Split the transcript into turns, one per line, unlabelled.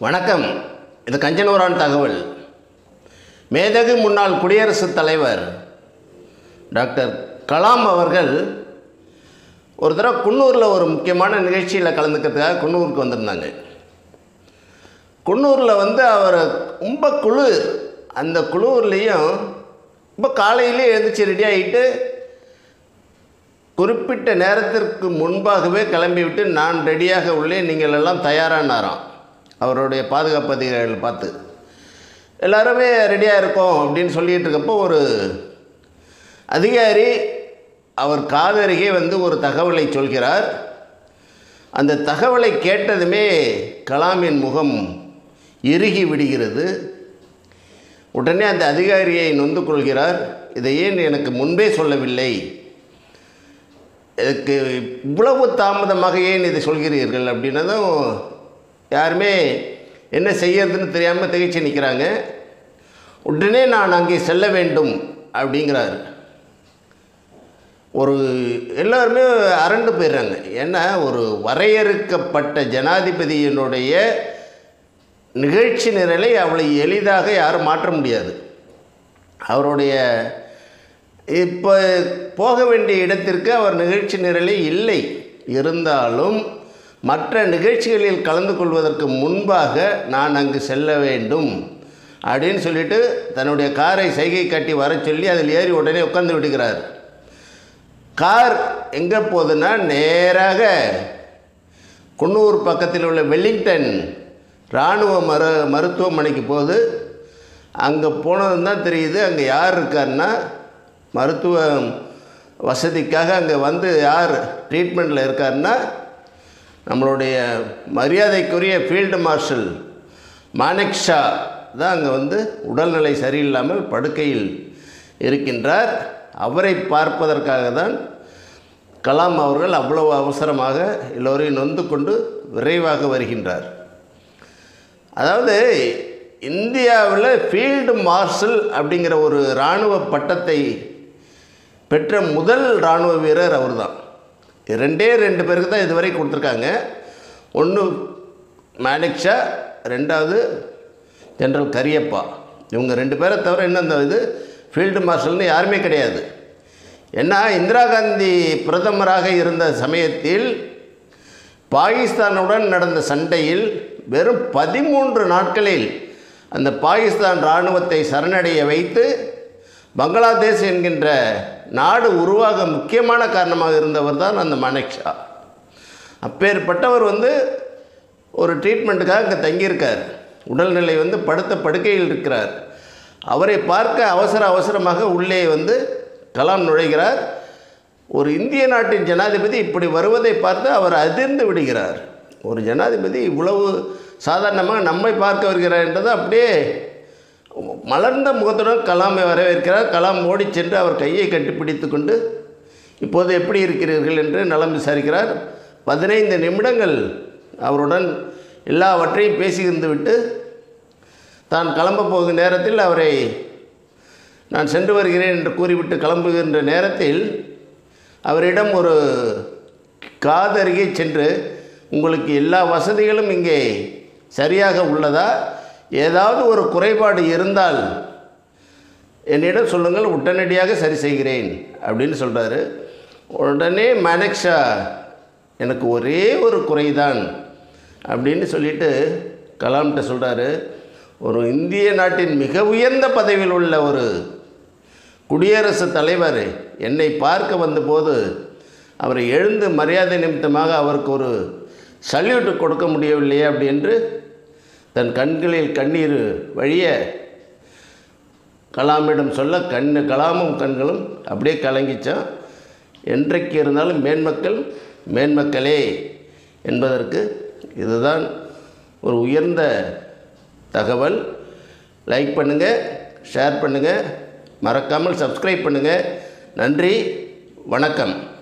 வணக்கம் இது கஞ்சனூரான் தகவல் மேதகு முன்னாள் குடியரசுத் தலைவர் டாக்டர் கலாம் அவர்கள் ஒரு தடவை குன்னூரில் ஒரு முக்கியமான நிகழ்ச்சியில் கலந்துக்கிறதுக்காக குன்னூருக்கு வந்திருந்தாங்க குன்னூரில் வந்து அவர் ரொம்ப குளிர் அந்த குளூர்லேயும் ரொம்ப காலையிலே எழுந்திரிச்சு ரெடி ஆகிட்டு குறிப்பிட்ட நேரத்திற்கு முன்பாகவே கிளம்பிவிட்டு நான் ரெடியாக உள்ளேன் நீங்கள் எல்லாம் தயாரானாராம் அவருடைய பாதுகாப்பு அதிகாரிகள் பார்த்து எல்லாருமே ரெடியாக இருக்கோம் அப்படின்னு சொல்லிட்டு இருக்கப்போ ஒரு அதிகாரி அவர் காதருகே வந்து ஒரு தகவலை சொல்கிறார் அந்த தகவலை கேட்டதுமே கலாமின் முகம் இறுகி விடுகிறது உடனே அந்த அதிகாரியை நொந்து கொள்கிறார் இதை ஏன் எனக்கு முன்பே சொல்லவில்லை இதுக்கு இவ்வளவு தாமதமாக ஏன் இதை சொல்கிறீர்கள் அப்படின்னதும் யாருமே என்ன செய்யறதுன்னு தெரியாமல் திகைச்சு நிற்கிறாங்க உடனே நான் அங்கே செல்ல வேண்டும் அப்படிங்கிறார் ஒரு எல்லாருமே அரண்டு போயிடுறாங்க ஏன்னா ஒரு வரையறுக்கப்பட்ட ஜனாதிபதியினுடைய நிகழ்ச்சி நிரலை அவளை எளிதாக யாரும் மாற்ற முடியாது அவருடைய இப்போ போக வேண்டிய இடத்திற்கு அவர் நிகழ்ச்சி நிரலே இல்லை இருந்தாலும் மற்ற நிகழ்ச்சிகளில் கலந்து கொள்வதற்கு முன்பாக நான் அங்கு செல்ல வேண்டும் அப்படின்னு சொல்லிட்டு தன்னுடைய காரை சைகை காட்டி வர சொல்லி அதில் ஏறி உடனே உட்காந்து விடுகிறார் கார் எங்கே போகுதுன்னா நேராக குன்னூர் பக்கத்தில் உள்ள வெல்லிங்டன் இராணுவ மரு மருத்துவமனைக்கு போகுது அங்கே போனது தான் தெரியுது அங்கே யார் இருக்காருன்னா மருத்துவ வசதிக்காக அங்கே வந்து யார் ட்ரீட்மெண்ட்டில் இருக்காருன்னா நம்மளுடைய மரியாதைக்குரிய ஃபீல்டு மார்ஷல் மானெக் ஷா தான் அங்கே வந்து உடல்நிலை சரியில்லாமல் படுக்கையில் இருக்கின்றார் அவரை பார்ப்பதற்காக தான் கலாம் அவர்கள் அவ்வளவு அவசரமாக எல்லோரையும் நொந்து கொண்டு விரைவாக வருகின்றார் அதாவது இந்தியாவில் ஃபீல்டு மார்ஷல் அப்படிங்கிற ஒரு இராணுவ பட்டத்தை பெற்ற முதல் இராணுவ வீரர் அவர் தான் ரெண்டே ரெண்டு பேருக்கு தான் இதுவரை கொடுத்துருக்காங்க ஒன்று மேனக்ஷா ரெண்டாவது ஜென்ரல் கரியப்பா இவங்க ரெண்டு பேரை தவிர இன்னும் அந்த இது ஃபீல்டு மார்ஷல்னு யாருமே கிடையாது ஏன்னா இந்திரா காந்தி பிரதமராக இருந்த சமயத்தில் பாகிஸ்தானுடன் நடந்த சண்டையில் வெறும் பதிமூன்று நாட்களில் அந்த பாகிஸ்தான் இராணுவத்தை சரணடைய வைத்து பங்களாதேஷ் என்கின்ற நாடு உருவாக முக்கியமான காரணமாக இருந்தவர் தான் அந்த மனக்ஷா அப்பேற்பட்டவர் வந்து ஒரு ட்ரீட்மெண்ட்டுக்காக இங்கே தங்கியிருக்கார் உடல்நிலை வந்து படுத்த படுக்கையில் இருக்கிறார் அவரை பார்க்க அவசர அவசரமாக உள்ளே வந்து கலாம் நுழைகிறார் ஒரு இந்திய நாட்டின் ஜனாதிபதி இப்படி வருவதை பார்த்து அவர் அதிர்ந்து விடுகிறார் ஒரு ஜனாதிபதி இவ்வளவு சாதாரணமாக நம்மை பார்க்க வருகிறார் என்றது அப்படியே மலர்ந்த முகத்துடன் கலாமை வரவேற்கிறார் கலாம் ஓடி சென்று அவர் கையை கட்டிப்பிடித்து கொண்டு இப்போது எப்படி இருக்கிறீர்கள் என்று நலம் விசாரிக்கிறார் பதினைந்து நிமிடங்கள் அவருடன் எல்லாவற்றையும் பேசியிருந்து விட்டு தான் கிளம்ப போகும் நேரத்தில் அவரை நான் சென்று வருகிறேன் என்று கூறிவிட்டு கிளம்புகின்ற நேரத்தில் அவரிடம் ஒரு காதருகே சென்று உங்களுக்கு எல்லா வசதிகளும் இங்கே சரியாக உள்ளதா ஏதாவது ஒரு குறைபாடு இருந்தால் என்னிடம் சொல்லுங்கள் உடனடியாக சரி செய்கிறேன் அப்படின்னு சொல்கிறாரு உடனே மனக்ஷா எனக்கு ஒரே ஒரு குறைதான் அப்படின்னு சொல்லிட்டு கலாம்கிட்ட சொல்கிறாரு ஒரு இந்திய நாட்டின் மிக உயர்ந்த பதவியில் உள்ள ஒரு குடியரசுத் தலைவர் என்னை பார்க்க வந்தபோது அவரை எழுந்து மரியாதை நிமித்தமாக அவருக்கு ஒரு சல்யூட் கொடுக்க முடியவில்லையே அப்படி என்று தன் கண்களில் கண்ணீர் வழிய கலாமிடம் சொல்ல கண்ணு கலாமும் கண்களும் அப்படியே கலங்கிச்சான் என்றைக்கு இருந்தாலும் மேன்மக்கள் மேன்மக்களே என்பதற்கு இதுதான் ஒரு உயர்ந்த தகவல் லைக் பண்ணுங்கள் ஷேர் பண்ணுங்கள் மறக்காமல் சப்ஸ்கிரைப் பண்ணுங்கள் நன்றி வணக்கம்